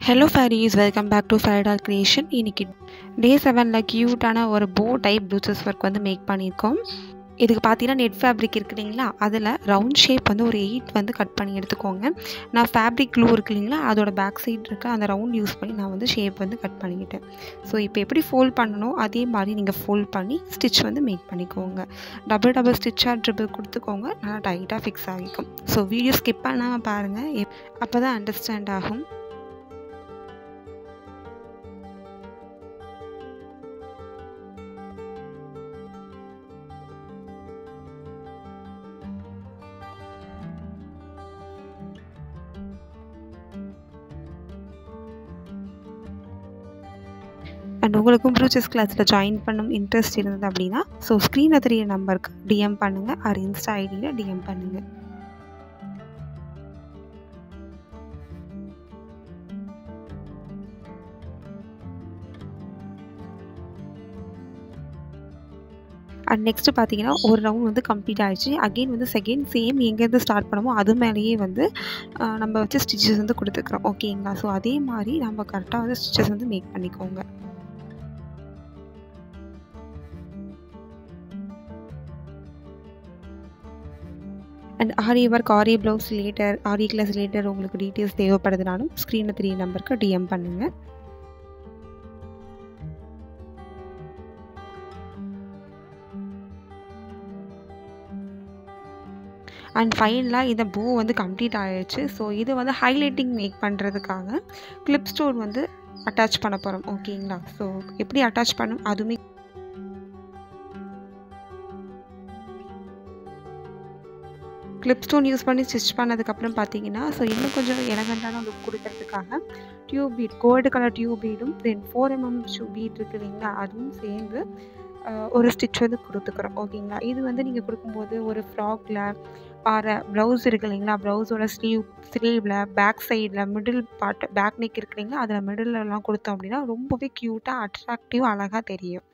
hello fairies welcome back to fairy doll creation இன்னைக்கு day செவனில் க்யூட்டான ஒரு போ டைப் ப்ளூச்சஸ் ஒர்க் வந்து மேக் பண்ணியிருக்கோம் இதுக்கு பார்த்தீங்கன்னா நெட் ஃபேப்ரிக் இருக்கு இல்லைங்களா அதில் ரவுண்ட் ஷேப் வந்து ஒரு எயிட் வந்து கட் பண்ணி எடுத்துக்கோங்க நான் ஃபேப்ரிக் க்ளூ இருக்கு இல்லைங்களா அதோட பேக் சைடு இருக்க அந்த ரவுண்ட் யூஸ் பண்ணி நான் வந்து ஷேப் வந்து கட் பண்ணிக்கிட்டேன் ஸோ இப்போ எப்படி ஃபோல்ட் பண்ணணும் அதே மாதிரி நீங்கள் ஃபோல்ட் பண்ணி ஸ்டிச் வந்து மேக் பண்ணிக்கோங்க டபுள் டபுள் ஸ்டிச்சாக ட்ரிபிள் கொடுத்துக்கோங்க நல்லா டைட்டாக ஃபிக்ஸ் ஆகிக்கும் ஸோ வீடியோ ஸ்கிப் பண்ணாமல் பாருங்கள் அப்போ தான் அண்டர்ஸ்டாண்ட் ஆகும் அண்ட் உங்களுக்கும் ப்ளூச்சஸ் கிளாஸில் ஜாயின் பண்ணும் இன்ட்ரெஸ்ட் இருந்தது அப்படின்னா ஸோ ஸ்க்ரீனில் தெரிய நம்பருக்கு டிஎம் பண்ணுங்கள் ஆர் இன்ஸ்டா ஐடியில் டிஎம் பண்ணுங்கள் அண்ட் நெக்ஸ்ட்டு பார்த்தீங்கன்னா ஒரு ரவுண்ட் வந்து கம்ப்ளீட் ஆகிடுச்சு அகெயின் வந்து செகண்ட் சேம் எங்கேருந்து ஸ்டார்ட் பண்ணமோ அது மேலேயே வந்து நம்ம வச்சு ஸ்டிச்சஸ் வந்து கொடுத்துக்குறோம் ஓகேங்களா ஸோ அதே மாதிரி நம்ம கரெக்டாக வந்து ஸ்டிச்சஸ் வந்து மேக் பண்ணிக்கோங்க and aari work aari blouse later aari class later உங்களுக்கு டீட்டெயில்ஸ் தேவைப்படுதுனாலும் ஸ்க்ரீனில் த்ரீ நம்பருக்கு டிஎம் பண்ணுங்கள் அண்ட் ஃபைனலாக இந்த பூ வந்து கம்ப்ளீட் ஆகிடுச்சு ஸோ இது வந்து ஹைலைட்டிங் மேக் பண்ணுறதுக்காக கிளிப் ஸ்டோன் வந்து அட்டாச் பண்ண போகிறோம் ஓகேங்களா ஸோ எப்படி அட்டாச் பண்ணும் அதுவுமே கிளிப் ஸ்டோன் யூஸ் பண்ணி ஸ்டிச் பண்ணதுக்கப்புறம் பார்த்தீங்கன்னா ஸோ இன்னும் கொஞ்சம் எலகண்டான லுக் கொடுக்கறதுக்காக tube bead gold colour tube பீடும் then four mm shoe bead இருக்குது இல்லைங்களா அதுவும் சேர்ந்து ஒரு ஸ்டிச் வந்து கொடுத்துக்குறோம் ஓகேங்களா இது வந்து நீங்கள் கொடுக்கும்போது ஒரு ஃப்ராக்ல ஆற ப்ளவுஸ் இருக்கு இல்லைங்களா ப்ளவுஸோட ஸ்லீவ் ஸ்லீவில் பேக் சைடில் மிடில் பார்ட் பேக் நெக் இருக்கு இல்லைங்களா அதில் மிடிலெலாம் கொடுத்தோம் அப்படின்னா ரொம்பவே க்யூட்டாக அட்ராக்டிவ் அழகாக தெரியும்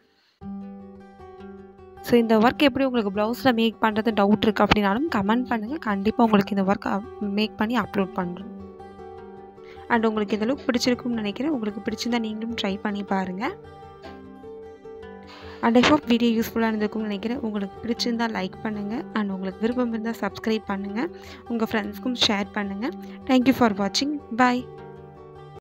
ஸோ இந்த ஒர்க் எப்படி உங்களுக்கு ப்ளவுஸில் மேக் பண்ணுறது டவுட் இருக்குது அப்படின்னாலும் கமெண்ட் பண்ணுங்கள் கண்டிப்பாக உங்களுக்கு இந்த ஒர்க் மேக் பண்ணி அப்லோட் பண்ணுறோம் அண்ட் உங்களுக்கு இந்த லுக் பிடிச்சிருக்கும்னு நினைக்கிறேன் உங்களுக்கு பிடிச்சிருந்தா நீங்களும் ட்ரை பண்ணி பாருங்கள் அண்ட் ஐ ஹோப் வீடியோ யூஸ்ஃபுல்லாக இருந்திருக்கும்னு நினைக்கிறேன் உங்களுக்கு பிடிச்சிருந்தால் லைக் பண்ணுங்கள் அண்ட் உங்களுக்கு விருப்பம் இருந்தால் சப்ஸ்கிரைப் பண்ணுங்கள் உங்கள் ஃப்ரெண்ட்ஸ்க்கும் ஷேர் பண்ணுங்கள் தேங்க்யூ ஃபார் வாட்சிங் பாய்